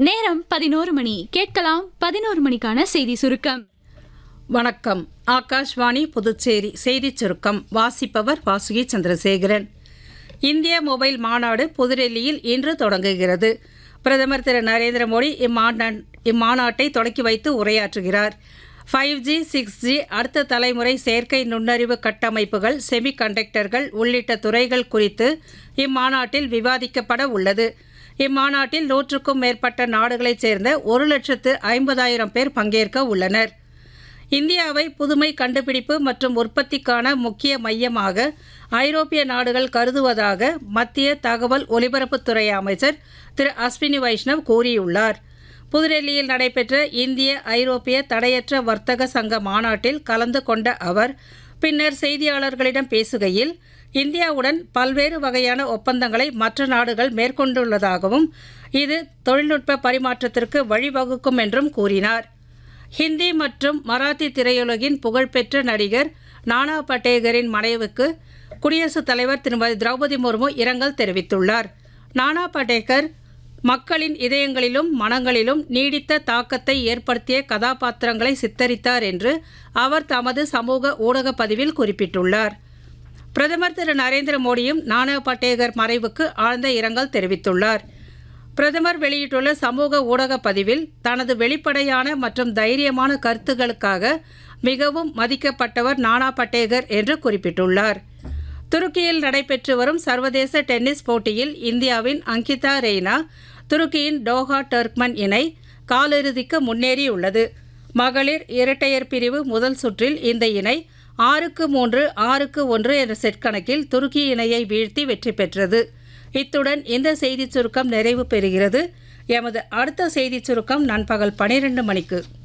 நேரம் பதினோரு மணி கேட்கலாம் பதினோரு மணிக்கான செய்தி சுருக்கம் வணக்கம் ஆகாஷ்வாணி புதுச்சேரி செய்திச் சுருக்கம் வாசிப்பவர் வாசுகி சந்திரசேகரன் இந்திய மொபைல் மாநாடு புதுடெல்லியில் இன்று தொடங்குகிறது பிரதமர் திரு நரேந்திர மோடி இம்மாநா இம்மாநாட்டை தொடக்கி வைத்து உரையாற்றுகிறார் ஃபைவ் ஜி சிக்ஸ் ஜி அடுத்த தலைமுறை செயற்கை நுண்ணறிவு கட்டமைப்புகள் செமிகண்டக்டர்கள் உள்ளிட்ட துறைகள் குறித்து இம்மாநாட்டில் விவாதிக்கப்பட உள்ளது இம்மாநாட்டில் நூற்றுக்கும் மேற்பட்ட நாடுகளைச் சேர்ந்த ஒரு லட்சத்து ஐம்பதாயிரம் பேர் பங்கேற்க உள்ளனர் இந்தியாவை புதுமை கண்டுபிடிப்பு மற்றும் உற்பத்திக்கான முக்கிய மையமாக ஐரோப்பிய நாடுகள் கருதுவதாக மத்திய தகவல் ஒலிபரப்புத்துறை அமைச்சர் திரு அஸ்வினி வைஷ்ணவ் கூறியுள்ளார் புதுடெல்லியில் நடைபெற்ற இந்திய ஐரோப்பிய தடையற்ற வர்த்தக சங்க மாநாட்டில் கலந்து கொண்ட அவர் பின்னர் செய்தியாளர்களிடம் பேசுகையில் இந்தியாவுடன் பல்வேறு வகையான ஒப்பந்தங்களை மற்ற நாடுகள் மேற்கொண்டுள்ளதாகவும் இது தொழில்நுட்ப பரிமாற்றத்திற்கு வழிவகுக்கும் என்றும் கூறினார் ஹிந்தி மற்றும் மராத்தி திரையுலகின் புகழ்பெற்ற நடிகர் நானா பட்டேகரின் மறைவுக்கு குடியரசுத் தலைவர் திருமதி திரௌபதி முர்மு இரங்கல் தெரிவித்துள்ளார் நானா பட்டேகர் மக்களின் இதயங்களிலும் மனங்களிலும் நீடித்த தாக்கத்தை ஏற்படுத்திய கதாபாத்திரங்களை சித்தரித்தார் என்று அவர் தமது சமூக ஊடக பதிவில் குறிப்பிட்டுள்ளார் பிரதமர் திரு நரேந்திர மோடியும் நானா பட்டேகர் மறைவுக்கு ஆழ்ந்த இரங்கல் தெரிவித்துள்ளார் பிரதமர் வெளியிட்டுள்ள சமூக ஊடக பதிவில் தனது வெளிப்படையான மற்றும் தைரியமான கருத்துக்களுக்காக மிகவும் மதிக்கப்பட்டவர் நானா பட்டேகர் என்று குறிப்பிட்டுள்ளார் துருக்கியில் நடைபெற்று வரும் சர்வதேச டென்னிஸ் போட்டியில் இந்தியாவின் அங்கிதா ரெய்னா துருக்கியின் டோஹா டர்க்மன் இணை காலிறுதிக்கு முன்னேறியுள்ளது மகளிர் இரட்டையர் பிரிவு முதல் சுற்றில் இந்த இணை ஆறுக்கு மூன்று ஆறுக்கு ஒன்று என்ற செட் கணக்கில் துருக்கி இணையை வீழ்த்தி வெற்றி பெற்றது இத்துடன் இந்த செய்திச் சுருக்கம் நிறைவு பெறுகிறது எமது அடுத்த செய்திச் சுருக்கம் நண்பகல் பனிரெண்டு மணிக்கு